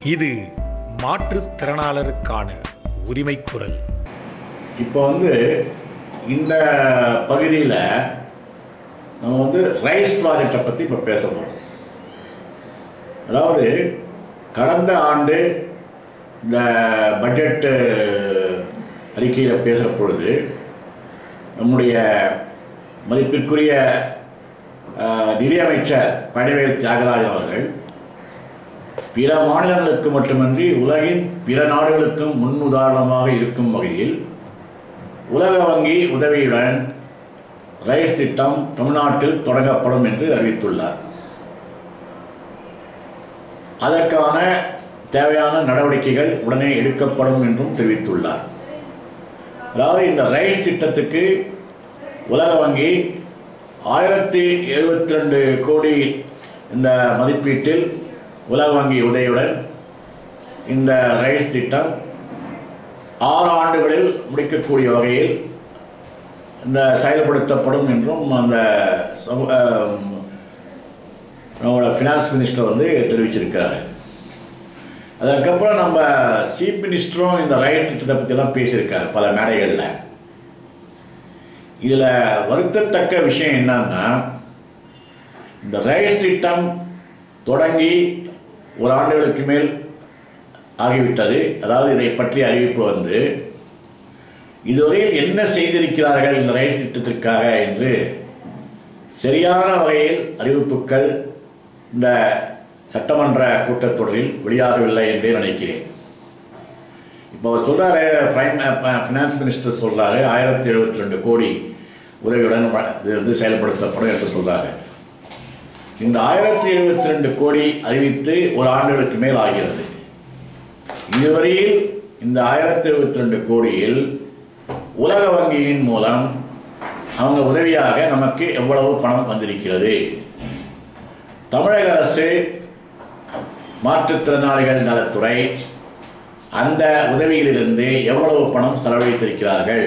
இது மாற்றுத்திறனாளருக்கான உரிமைக் குரல் இப்போ வந்து இந்த பகுதியில் நம்ம வந்து ரைஸ் ப்ராஜெக்டை பற்றி இப்போ பேச போகிறோம் அதாவது கடந்த ஆண்டு இந்த பட்ஜெட்டு அறிக்கையில் பேசுகிற பொழுது நம்முடைய மதிப்பிற்குரிய அஹ், நிதியமைச்சர் பழனிவேல் தியாகராஜன் அவர்கள் பிற மாநிலங்களுக்கு மட்டுமன்றி உலகின் பிற நாடுகளுக்கும் முன்னுதாரணமாக இருக்கும் வகையில் உலக வங்கி உதவியுடன் ரைஸ் திட்டம் தமிழ்நாட்டில் தொடங்கப்படும் என்று அறிவித்துள்ளார் அதற்கான தேவையான நடவடிக்கைகள் உடனே எடுக்கப்படும் என்றும் தெரிவித்துள்ளார் அதாவது இந்த ரைஸ் திட்டத்துக்கு உலக வங்கி ஆயிரத்தி எழுபத்தி ரெண்டு கோடி இந்த மதிப்பீட்டில் உலக வங்கி உதவியுடன் இந்த ரைஸ் திட்டம் ஆறு ஆண்டுகளில் முடிக்கக்கூடிய வகையில் இந்த செயல்படுத்தப்படும் என்றும் அந்த சமூ- ஆம், நம்மளோட ஃபினான்ஸ் மினிஸ்டர் வந்து தெரிவிச்சிருக்கிறாரு அதற்கப்புறம் நம்ம சீஃப் மினிஸ்டரும் இந்த ரைஸ் திட்டத்தை பற்றிலாம் பேசியிருக்காரு பல மேடைகளில் இதில் வருத்தத்தக்க விஷயம் என்னன்னா இந்த ரைஸ் திட்டம் தொடங்கி ஒரு ஆண்டுகளுக்கு மேல் ஆகிவிட்டது அதாவது இதை பற்றிய அறிவிப்பு வந்து இதுவரையில் என்ன செய்திருக்கிறார்கள் இந்த ரைஸ் திட்டத்திற்காக என்று சரியான வகையில் அறிவிப்புகள் இந்த சட்டமன்ற கூட்டத்தொடரில் வெளியாகவில்லை என்றே நினைக்கிறேன் இப்போ அவர் சொல்கிறாரு பிரைம் ஃபினான்ஸ் மினிஸ்டர் சொல்கிறாரு ஆயிரத்தி எழுபத்தி ரெண்டு கோடி உதவியுடன் வ- இது வந்து செயல்படுத்தப்படும் என்று சொல்கிறாரு இந்த ஆயிரத்தி எழுபத்தி ரெண்டு கோடி அறிவித்து ஒரு ஆண்டுகளுக்கு மேல் ஆகிறது இதுவரையில் இந்த ஆயிரத்தி எழுபத்தி ரெண்டு கோடியில் உலக வங்கியின் மூலம் அவங்க உதவியாக நமக்கு எவ்வளவு பணம் வந்திருக்கிறது தமிழக அரசு மாற்றுத்திறனாளிகள் நலத்துறை அந்த உதவியிலிருந்து எவ்வளவு பணம் செலவழித்திருக்கிறார்கள்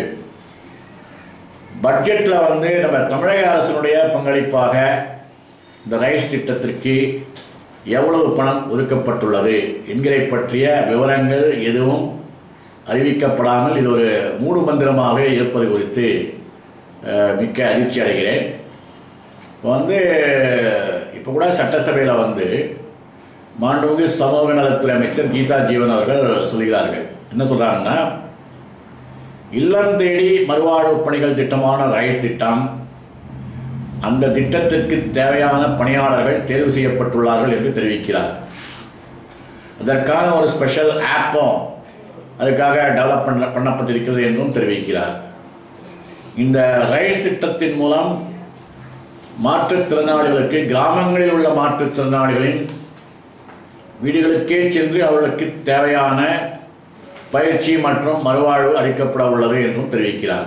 பட்ஜெட்டில் வந்து நம்ம தமிழக அரசினுடைய பங்களிப்பாக இந்த ரைஸ் திட்டத்திற்கு எவ்வளவு பணம் ஒதுக்கப்பட்டுள்ளது என்கிற பற்றிய விவரங்கள் எதுவும் அறிவிக்கப்படாமல் இது ஒரு மூடு மந்திரமாக இருப்பது குறித்து அஹ், மிக்க அதிர்ச்சி அடைகிறேன் இப்போ வந்து இப்போ கூட சட்டசபையில் வந்து மாண்புமிகு சமூக நலத்துறை அமைச்சர் கீதா ஜீவன் அவர்கள் சொல்கிறார்கள் என்ன சொல்கிறாங்கன்னா இல்லம் தேடி மறுவாழ்வு பணிகள் திட்டமான ரைஸ் திட்டம் அந்த திட்டத்திற்கு தேவையான பணியாளர்கள் தேர்வு செய்யப்பட்டுள்ளார்கள் என்று தெரிவிக்கிறார் அதற்கான ஒரு ஸ்பெஷல் ஆப்பும் அதுக்காக டெவலப் பண்ண பண்ணப்பட்டிருக்கிறது என்றும் தெரிவிக்கிறார் இந்த ரைஸ் திட்டத்தின் மூலம் மாற்றுத்திறனாளிகளுக்கு கிராமங்களில் உள்ள மாற்றுத்திறனாளிகளின் வீடுகளுக்கே சென்று அவர்களுக்கு தேவையான பயிற்சி மற்றும் மறுவாழ்வு அளிக்கப்பட உள்ளது என்றும் தெரிவிக்கிறார்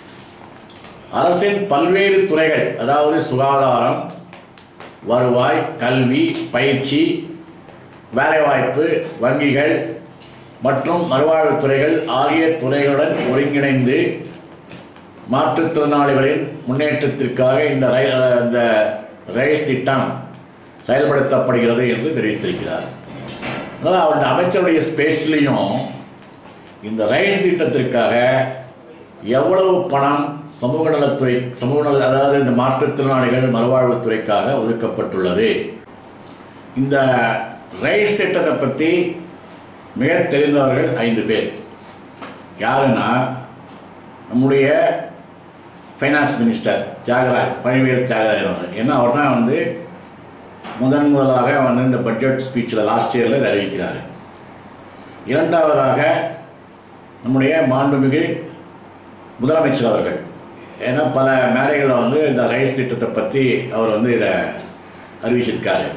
அரசின் பல்வேறு துறைகள் அதாவது சுகாதாரம் வருவாய் கல்வி பயிற்சி வேலைவாய்ப்பு வங்கிகள் மற்றும் மறுவாழ்வுத் துறைகள் ஆகிய துறைகளுடன் ஒருங்கிணைந்து மாற்றுத்திறனாளிகளின் முன்னேற்றத்திற்காக இந்த ரை இந்த ரைஸ் திட்டம் செயல்படுத்தப்படுகிறது என்று தெரிவித்திருக்கிறார் அதனால் அவருடைய அமைச்சருடைய ஸ்பேச்லேயும் இந்த ரைஸ் திட்டத்திற்காக எவ்வளவு பணம் சமூக நலத்துறை சமூக நல அதாவது இந்த மாற்றுத்திறனாளிகள் மறுவாழ்வுத்துறைக்காக ஒதுக்கப்பட்டுள்ளது இந்த ரைஸ் திட்டத்தை பற்றி மிக தெரிந்தவர்கள் ஐந்து பேர் யாருன்னா நம்முடைய ஃபைனான்ஸ் மினிஸ்டர் தியாகராஜ் பழனிவேல் தியாகராஜன் அவர்கள் ஏன்னா அவர் தான் வந்து முதன் முதலாக வந்து இந்த பட்ஜெட் ஸ்பீச்சில் லாஸ்ட் இயரில் இதை அறிவிக்கிறார் இரண்டாவதாக நம்முடைய மாண்புமிகு முதலமைச்சர் அவர்கள் ஏன்னா பல மேடைகளில் வந்து இந்த ரைஸ் திட்டத்தை பற்றி அவர் வந்து இதை அறிவிச்சிருக்காரு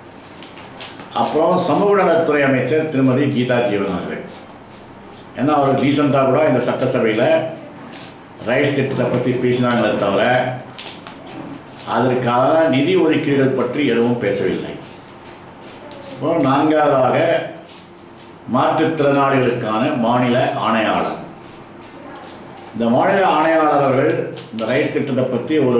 அப்புறம் சமூக நலத்துறை அமைச்சர் திருமதி கீதா ஜீவன் அவர்கள் ஏன்னா அவர் ரீசெண்டாக கூட இந்த சட்டசபையில் ரைஸ் திட்டத்தை பற்றி பேசினாங்களே தவிர அதற்கான நிதி ஒதுக்கீடுகள் பற்றி எதுவும் பேசவில்லை அப்புறம் நான்காவதாக மாற்றுத்திறனாளிகளுக்கான மாநில ஆணையாளர் இந்த மாநில ஆணையாளர் அவர்கள் இந்த ரைஸ் திட்டத்தை பற்றி ஒரு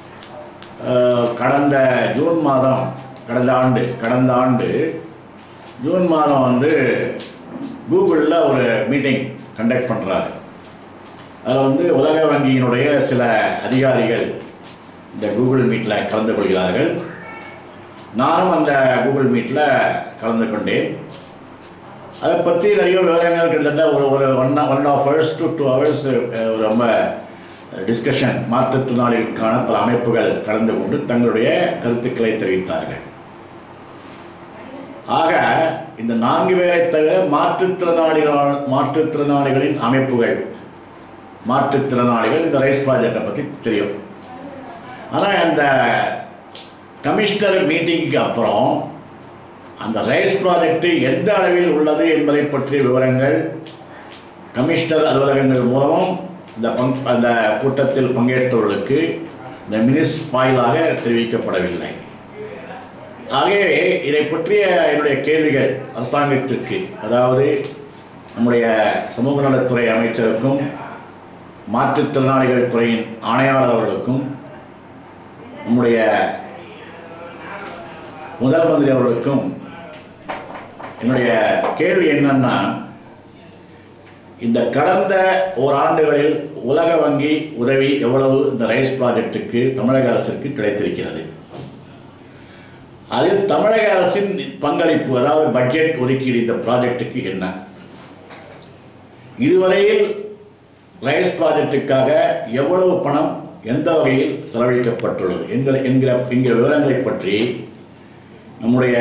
அஹ், கடந்த ஜூன் மாதம் கடந்த ஆண்டு கடந்த ஆண்டு ஜூன் மாதம் வந்து கூகுளில் ஒரு மீட்டிங் கண்டக்ட் பண்ணுறாரு அதில் வந்து உலக வங்கியினுடைய சில அதிகாரிகள் இந்த கூகுள் மீட்டில் கலந்து கொள்கிறார்கள் நானும் அந்த கூகுள் மீட்டில் கலந்து கொண்டேன் அதை பற்றி நிறைய விவரங்கள் கிட்டத்தட்ட ஒரு ஒரு one one and half hours to two hours ரொம்ப டிஸ்கஷன் மாற்றுத்திறனாளிகளுக்கான பல அமைப்புகள் கலந்து கொண்டு தங்களுடைய கருத்துக்களை தெரிவித்தார்கள் ஆக இந்த நான்கு பேரை தவிர மாற்றுத்திறனாளிகள் மாற்றுத்திறனாளிகளின் அமைப்புகள் மாற்றுத்திறனாளிகள் இந்த ரைஸ் ப்ராஜெக்டை பற்றி தெரியும் ஆனால் அந்த கமிஷனர் மீட்டிங்க்கு அப்புறம் அந்த ரைஸ் ப்ராஜெக்ட் எந்த அளவில் உள்ளது என்பதை பற்றிய விவரங்கள் கமிஷனர் அலுவலகங்கள் மூலமும் இந்த பங் அந்த கூட்டத்தில் பங்கேற்றவர்களுக்கு இந்த மினிஸ் வாயிலாக தெரிவிக்கப்படவில்லை ஆகவே இதை பற்றிய என்னுடைய கேள்விகள் அரசாங்கத்திற்கு அதாவது நம்முடைய சமூக நலத்துறை அமைச்சருக்கும் மாற்றுத்திறனாளிகள் துறையின் ஆணையாளர் அவர்களுக்கும் நம்முடைய முதல் மந்திரி அவர்களுக்கும் என்னுடைய கேள்வி என்னன்னா இந்த கடந்த ஓராண்டுகளில் உலக வங்கி உதவி எவ்வளவு இந்த ரைஸ் ப்ராஜெக்ட்டுக்கு தமிழக அரசுக்கு கிடைத்திருக்கிறது அதில் தமிழக அரசின் பங்களிப்பு அதாவது பட்ஜெட் ஒதுக்கீடு இந்த ப்ராஜெக்ட்டுக்கு என்ன இதுவரையில் ரைஸ் ப்ராஜெக்ட்டுக்காக எவ்வளவு பணம் எந்த வகையில் செலவழிக்கப்பட்டுள்ளது என்கிற என்கிற என்கிற விவரங்களை பற்றி நம்முடைய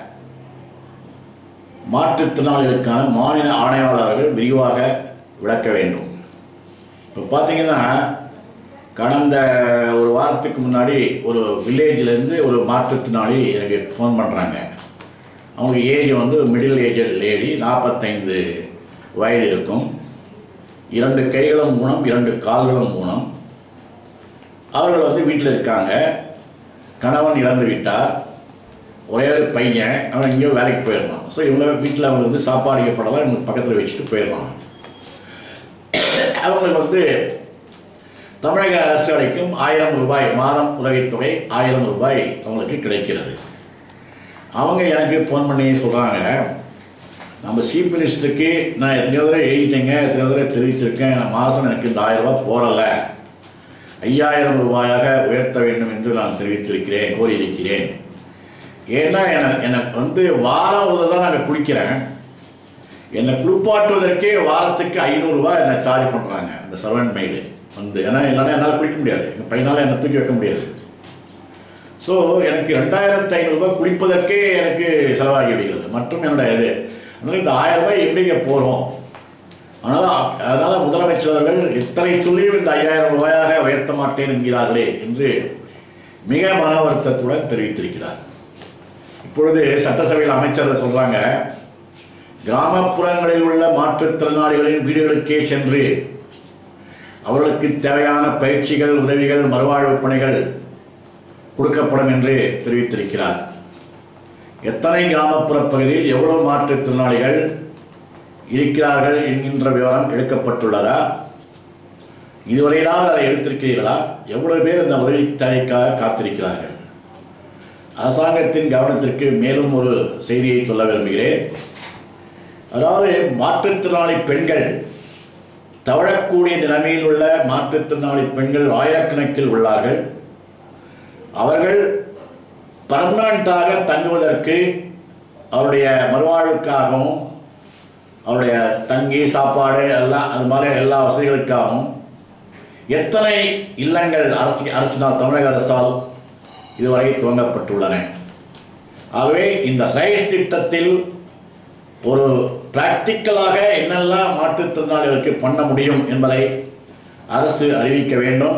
மாற்றுத்திறனாளிகளுக்கான மாநில ஆணையாளர்கள் விரிவாக விளக்க வேண்டும் இப்போ பார்த்தீங்கன்னா கடந்த ஒரு வாரத்துக்கு முன்னாடி ஒரு வில்லேஜ்லேருந்து ஒரு மாற்றுத்திறனாளி எனக்கு ஃபோன் பண்ணுறாங்க அவங்க ஏஜ் வந்து மிடில் ஏஜட் லேடி நாற்பத்தைந்து வயது இருக்கும் இரண்டு கைகளும் ஊனம் இரண்டு கால்களும் ஊனம் அவர்கள் வந்து வீட்டில் இருக்காங்க கணவன் இறந்து விட்டார் ஒரே ஒரு பையன் அவன் எங்கேயோ வேலைக்கு போயிடலாம் ஸோ இவங்க வீட்டில் அவங்க வந்து சாப்பாடு ஏற்படலாம் இவங்க பக்கத்தில் வச்சுட்டு போயிடலாம் அவங்களுக்கு வந்து தமிழக அரசு அளிக்கும் ஆயிரம் ரூபாய் மாதம் உதவித்தொகை ஆயிரம் ரூபாய் அவங்களுக்கு கிடைக்கிறது அவங்க எனக்கு ஃபோன் பண்ணி சொல்கிறாங்க நம்ம சீஃப் மினிஸ்டருக்கு நான் எத்தனையோ தடவை எழுதிட்டேங்க எத்தனையோ தடவை தெரிவிச்சிருக்கேன் நான் மாதம் எனக்கு இந்த ஆயிரம் ரூபாய் போடலை ஐயாயிரம் ரூபாயாக உயர்த்த வேண்டும் என்று நான் தெரிவித்திருக்கிறேன் கோரியிருக்கிறேன் ஏன்னா எனக்கு எனக்கு வந்து வாரம் ஒரு தான் நான் குளிக்கிறேன் என்னை குளிப்பாட்டுவதற்கே வாரத்துக்கு ஐநூறுரூவா என்னை சார்ஜ் பண்ணுறாங்க அந்த சர்வன் மெய்டு வந்து ஏன்னா இல்லைன்னா என்னால் குளிக்க முடியாது எங்கள் பையனால் என்னை தூக்கி வைக்க முடியாது ஸோ எனக்கு ரெண்டாயிரத்து ஐநூறுரூபா குளிப்பதற்கே எனக்கு செலவாகி விடுகிறது மற்றும் என்னோட இது அதனால் இந்த ஆயிரம் ரூபாய் எப்படிங்க போகிறோம் அதனால் அதனால் முதலமைச்சர் அவர்கள் எத்தனை சொல்லியும் இந்த ஐயாயிரம் ரூபாயாக உயர்த்த மாட்டேன் என்கிறார்களே என்று மிக மன வருத்தத்துடன் தெரிவித்திருக்கிறார் இப்பொழுது சட்டசபையில் அமைச்சர் சொல்கிறாங்க கிராமப்புறங்களில் உள்ள மாற்றுத்திறனாளிகளின் வீடுகளுக்கே சென்று அவர்களுக்கு தேவையான பயிற்சிகள் உதவிகள் மறுவாழ்வு பணிகள் கொடுக்கப்படும் என்று தெரிவித்திருக்கிறார் எத்தனை கிராமப்புற பகுதியில் எவ்வளவு மாற்றுத்திறனாளிகள் இருக்கிறார்கள் என்கின்ற விவரம் எடுக்கப்பட்டுள்ளதா இதுவரையிலாவது அதை எடுத்திருக்கிறீர்களா எவ்வளவு பேர் இந்த உதவி தேவைக்காக காத்திருக்கிறார்கள் அரசாங்கத்தின் கவனத்திற்கு மேலும் ஒரு செய்தியை சொல்ல விரும்புகிறேன் அதாவது மாற்றுத்திறனாளி பெண்கள் தவழக்கூடிய நிலைமையில் உள்ள மாற்றுத்திறனாளி பெண்கள் ஆயிரக்கணக்கில் உள்ளார்கள் அவர்கள் பர்மனண்ட்டாக தங்குவதற்கு அவருடைய மறுவாழ்வுக்காகவும் அவருடைய தங்கி சாப்பாடு எல்லாம் அது மாதிரி எல்லா வசதிகளுக்காகவும் எத்தனை இல்லங்கள் அரசு அரசினால் தமிழக அரசால் இதுவரை துவங்கப்பட்டுள்ளன ஆகவே இந்த ரைஸ் திட்டத்தில் ஒரு பிராக்டிக்கலாக என்னெல்லாம் மாற்றுத்திறனாளிகளுக்கு பண்ண முடியும் என்பதை அரசு அறிவிக்க வேண்டும்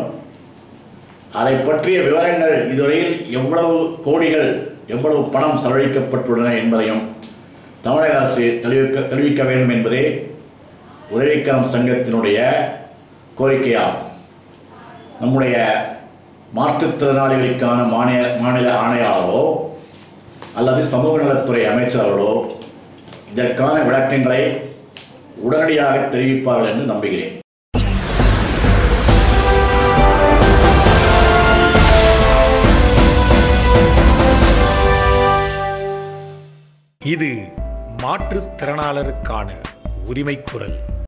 அதை பற்றிய விவரங்கள் இதுவரையில் எவ்வளவு கோடிகள் எவ்வளவு பணம் செலவழிக்கப்பட்டுள்ளன என்பதையும் தமிழக அரசு தெளிவிக்க தெரிவிக்க வேண்டும் என்பதே உதவிக்கரம் சங்கத்தினுடைய கோரிக்கையாகும் நம்முடைய மாற்றுத்திறனாளிகளுக்கான மாநில மாநில ஆணையாளரோ அல்லது சமூக நலத்துறை அமைச்சர்களோ இதற்கான விளக்கங்களை உடனடியாக தெரிவிப்பார்கள் என்று நம்புகிறேன் இது மாற்றுத்திறனாளருக்கான உரிமை குரல்